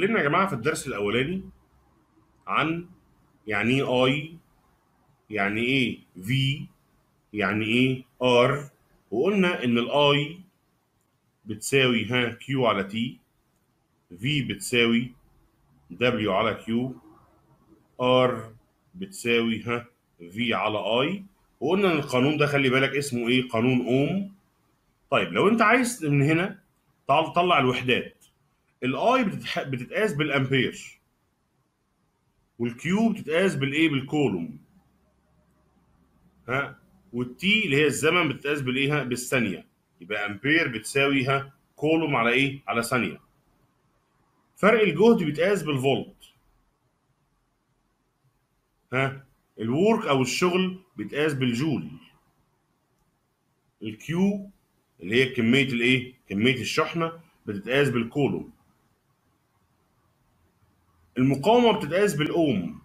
اتكلمنا يا جماعه في الدرس الاولاني عن يعني ايه اي يعني ايه في يعني ايه ار وقلنا ان الاي بتساوي ها كيو على تي في بتساوي دبليو على كيو ار بتساوي ها في على اي وقلنا ان القانون ده خلي بالك اسمه ايه قانون اوم طيب لو انت عايز من هنا تعال تطلع الوحدات الاي بتتح... بتتقاس بالامبير والكيو بتتقاس بالايه بالكولوم ها والتي اللي هي الزمن بتتقاس بالايه ها بالثانيه يبقى امبير بتساوي ها كولوم على ايه على ثانيه فرق الجهد بيتقاس بالفولت ها الورك او الشغل بيتقاس بالجول الكيو اللي هي كميه الايه كميه الشحنه بتتقاس بالكولوم المقاومه بتتقاس بالاوم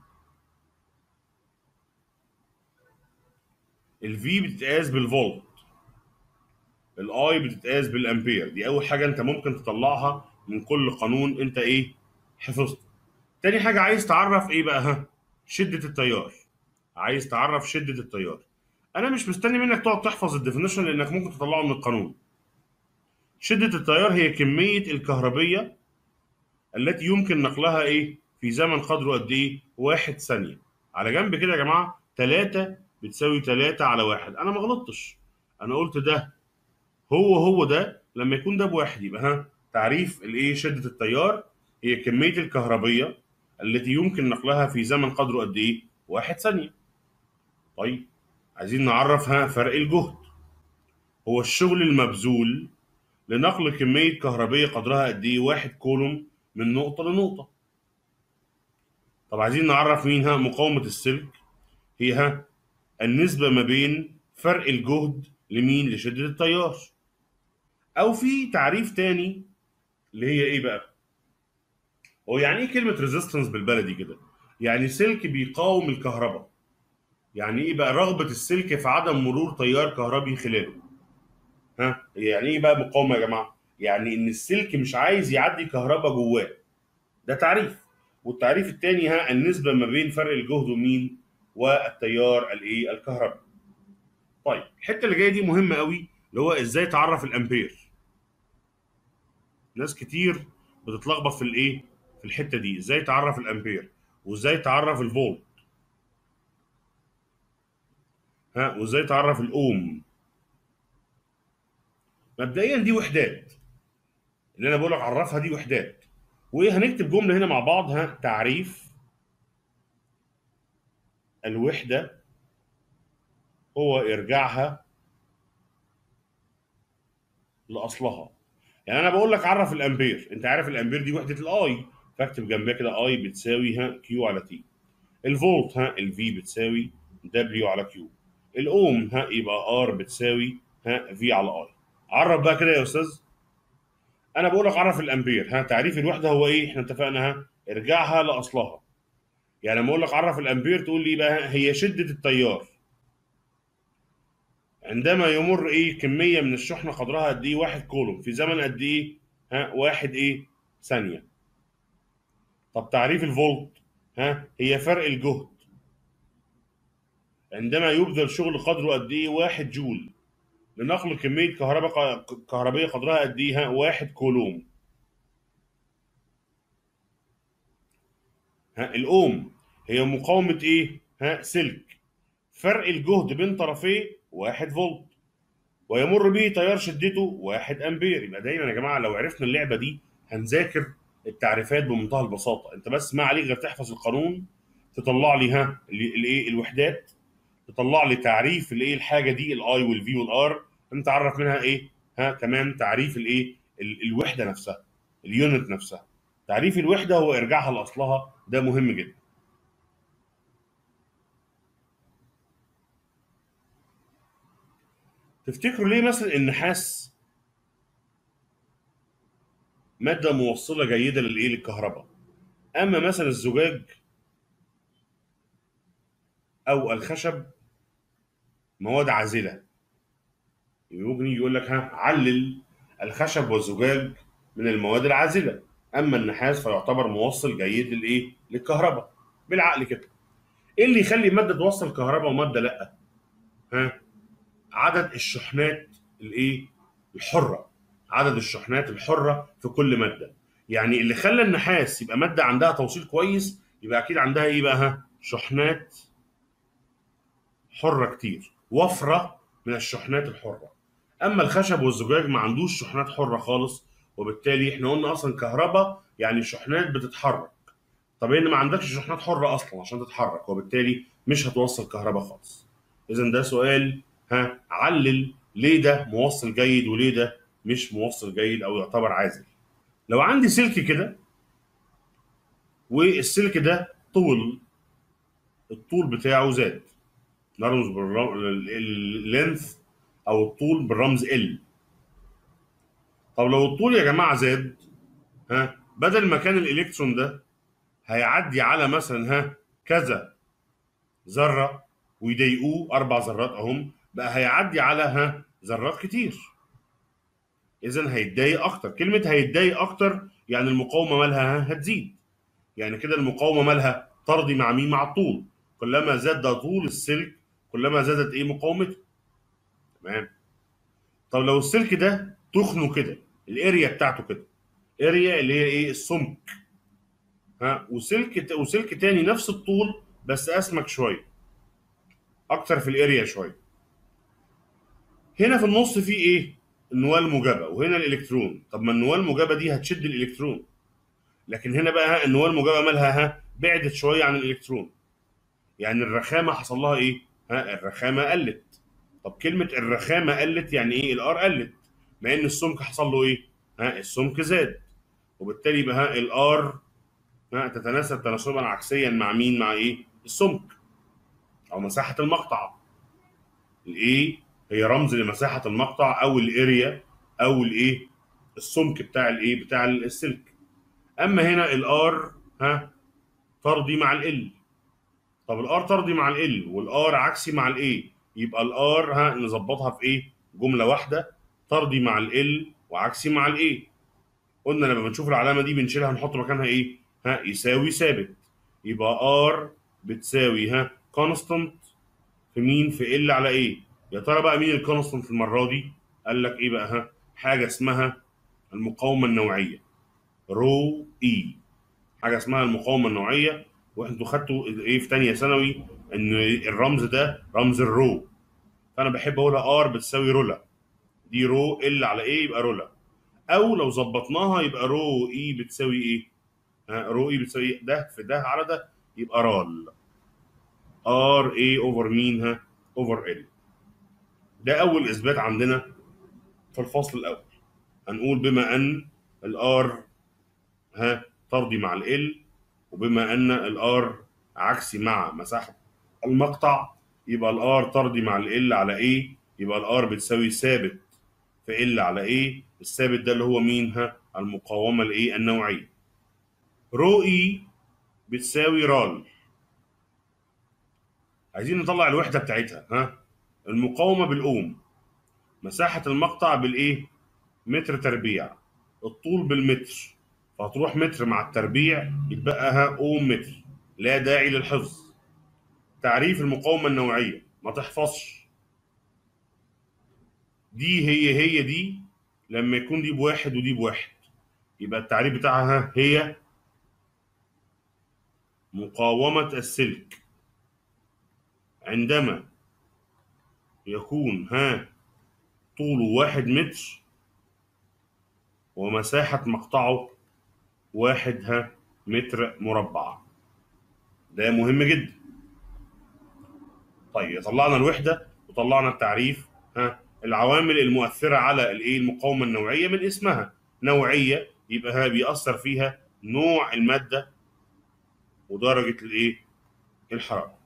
الفي بتتقاس بالفولت الاي بتتقاس بالامبير دي اول حاجه انت ممكن تطلعها من كل قانون انت ايه حفظته تاني حاجه عايز تعرف ايه بقى ها شده التيار عايز تعرف شده التيار انا مش مستني منك تقعد تحفظ الديفينيشن لانك ممكن تطلعه من القانون شده التيار هي كميه الكهربيه التي يمكن نقلها ايه في زمن قدره قد ايه واحد ثانيه على جنب كده يا جماعه 3 بتساوي 3 على واحد انا ما غلطتش انا قلت ده هو هو ده لما يكون ده بواحد يبقى ها تعريف الايه شده التيار هي كميه الكهربيه التي يمكن نقلها في زمن قدره قد ايه واحد ثانيه طيب عايزين نعرف ها فرق الجهد هو الشغل المبذول لنقل كميه كهربيه قدرها قد ايه واحد كولوم من نقطه لنقطه طب عايزين نعرف مين ها مقاومه السلك هي ها النسبه ما بين فرق الجهد لمين لشده التيار او في تعريف تاني اللي هي ايه بقى هو يعني ايه كلمه ريزيستنس بالبلدي كده يعني سلك بيقاوم الكهرباء يعني ايه بقى رغبه السلك في عدم مرور تيار كهربي خلاله ها يعني ايه بقى مقاومه يا جماعه يعني ان السلك مش عايز يعدي كهرباء جواه ده تعريف والتعريف الثاني ها النسبه ما بين فرق الجهد ومين والتيار الايه الكهربي طيب الحته اللي جايه دي مهمه قوي اللي هو ازاي تعرف الامبير ناس كتير بتتلخبط في الايه في الحته دي ازاي تعرف الامبير وازاي تعرف الفولت ها وازاي تعرف الاوم مبدئيا دي وحدات اللي انا بقول لك عرفها دي وحدات وايه هنكتب جمله هنا مع بعض ها تعريف الوحده هو ارجاعها لاصلها يعني انا بقول لك عرف الامبير انت عارف الامبير دي وحده الاي فاكتب جنبها كده اي بتساوي ها كيو على تي الفولت ها الفي بتساوي دبليو على كيو الاوم ها يبقى ار بتساوي ها في على اي عرف بقى كده يا استاذ انا بقول لك عرف الامبير ها تعريف الوحده هو ايه احنا اتفقنا ها ارجعها لاصلها يعني لما اقول لك عرف الامبير تقول لي بقى هي شده التيار عندما يمر ايه كميه من الشحنه قدرها قد ايه واحد كولوم في زمن قد ايه ها واحد ايه ثانيه طب تعريف الفولت ها هي فرق الجهد عندما يبذل شغل قدره قد ايه واحد جول لنقل كميه كهرباء كهربيه قدرها قد ايه ها واحد كولوم ها الاوم هي مقاومه ايه ها سلك فرق الجهد بين طرفيه 1 فولت ويمر به تيار شدته 1 امبير يبقى دايما يا جماعه لو عرفنا اللعبه دي هنذاكر التعريفات بمنتهى البساطه انت بس ما عليك غير تحفظ القانون تطلع لي ها الايه الوحدات تطلع لي تعريف الايه الحاجه دي الاي والفي والار انت تعرف منها ايه ها كمان تعريف الايه الوحده نفسها اليونت نفسها تعريف الوحده هو ارجاعها لاصلها ده مهم جدا تفتكروا ليه مثلا النحاس مادة موصلة جيدة للإيه للكهرباء أما مثلا الزجاج أو الخشب مواد عازلة ممكن يجي يقول لك ها علل الخشب والزجاج من المواد العازلة اما النحاس فيعتبر موصل جيد للايه للكهرباء بالعقل كده ايه اللي يخلي ماده توصل كهرباء وماده لا ها عدد الشحنات الايه الحره عدد الشحنات الحره في كل ماده يعني اللي خلى النحاس يبقى ماده عندها توصيل كويس يبقى اكيد عندها ايه بقى ها شحنات حره كتير وفره من الشحنات الحره اما الخشب والزجاج ما عندوش شحنات حره خالص وبالتالي احنا قلنا اصلا كهرباء يعني شحنات بتتحرك طب ان ما عندكش شحنات حره اصلا عشان تتحرك وبالتالي مش هتوصل كهرباء خالص اذا ده سؤال ها علل ليه ده موصل جيد وليه ده مش موصل جيد او يعتبر عازل لو عندي سلك كده والسلك ده طول الطول بتاعه زاد نرمز باللينث او الطول بالرمز ال طب لو الطول يا جماعه زاد ها بدل ما كان الالكترون ده هيعدي على مثلا ها كذا ذره ويضايقوه اربع ذرات اهم بقى هيعدي على ها ذرات كتير اذا هيتضايق اكتر كلمه هيتضايق اكتر يعني المقاومه مالها ها هتزيد يعني كده المقاومه مالها ترضي مع مين مع الطول كلما زاد ده طول السلك كلما زادت ايه مقاومته تمام طب لو السلك ده تخنه كده الاريا بتاعته كده اريا اللي هي ايه السمك ها وسلك وسلك تاني نفس الطول بس اسمك شويه اكتر في الاريا شويه هنا في النص في ايه النواه الموجبه وهنا الالكترون طب ما النواه الموجبه دي هتشد الالكترون لكن هنا بقى النواه الموجبه مالها ها بعدت شويه عن الالكترون يعني الرخامه حصل لها ايه ها الرخامه قلت طب كلمه الرخامه قلت يعني ايه الار قلت مع ان السمك حصل له ايه ها السمك زاد وبالتالي يبقى ها الار ها تتناسب تناسبا عكسيا مع مين مع ايه السمك او مساحه المقطع الايه هي رمز لمساحه المقطع او الاريا او الايه السمك بتاع الايه بتاع السلك اما هنا الار ها ترضي مع ال طب الار ترضي مع ال والار عكسي مع الايه يبقى الار ها نظبطها في ايه جمله واحده ترضي مع ال وعكسي مع الايه قلنا لما بنشوف العلامه دي بنشيلها نحط مكانها ايه ها يساوي ثابت يبقى ار بتساوي ها كونستانت في مين في ال على ايه يا ترى بقى مين الكونستانت المره دي قال لك ايه بقى ها حاجه اسمها المقاومه النوعيه رو اي حاجه اسمها المقاومه النوعيه وانتوا خدتوا ايه في ثانيه ثانوي ان الرمز ده رمز الرو فانا بحب اقولها ار بتساوي رولا دي رو ال على ايه يبقى رولا او لو ظبطناها يبقى رو اي بتساوي ايه ها رو اي بتساوي ده في ده على ده يبقى رال ار اي اوفر مين ها اوفر ال ده اول اثبات عندنا في الفصل الاول هنقول بما ان الار ها ترضي مع ال وبما ان الار عكسي مع مساحه المقطع يبقى الار ترضي مع ال على ايه يبقى الار بتساوي ثابت في ال على ايه الثابت ده اللي هو مين ها المقاومه الايه النوعيه رو اي بتساوي رال عايزين نطلع الوحده بتاعتها ها المقاومه بالاوم مساحه المقطع بالايه متر تربيع الطول بالمتر فهتروح متر مع التربيع يتبقى ها اوم متر لا داعي للحفظ تعريف المقاومه النوعيه ما تحفظش دي هي هي دي لما يكون دي بواحد ودي بواحد يبقى التعريف بتاعها هي مقاومة السلك عندما يكون ها طوله واحد متر ومساحة مقطعه واحد ها متر مربع ده مهم جدا طيب طلعنا الوحدة وطلعنا التعريف ها العوامل المؤثرة على الايه المقاومة النوعية من اسمها نوعية يبقى ها بيأثر فيها نوع المادة ودرجة الايه الحرارة